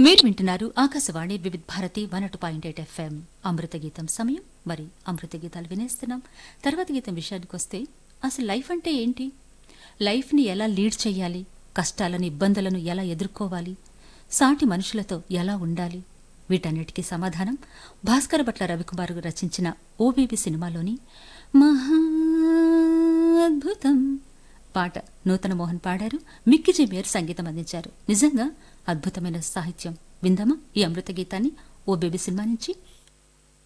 మీరు వింటున్నారు ఆకాశవాణి వివిధ్ భారతి వన్ అటు పాయింట్ ఎయిట్ ఎఫ్ఎం అమృత గీతం సమయం మరి అమృత గీతాలు వినేస్తున్నాం తర్వాత గీతం విషయానికి వస్తే అసలు లైఫ్ అంటే ఏంటి లైఫ్ని ఎలా లీడ్ చేయాలి కష్టాలను ఇబ్బందులను ఎలా ఎదుర్కోవాలి సాటి మనుషులతో ఎలా ఉండాలి వీటన్నిటికీ సమాధానం భాస్కర భట్ల రవికుమార్ రచించిన ఓబీబీ సినిమాలోని మహా అద్భుతం పాట నూతన మోహన్ పాడారు మిక్కి జమీర్ సంగీతం అందించారు నిజంగా అద్భుతమైన సాహిత్యం విందామా ఈ అమృత గీతాన్ని ఓ బేబీ సినిమా నుంచి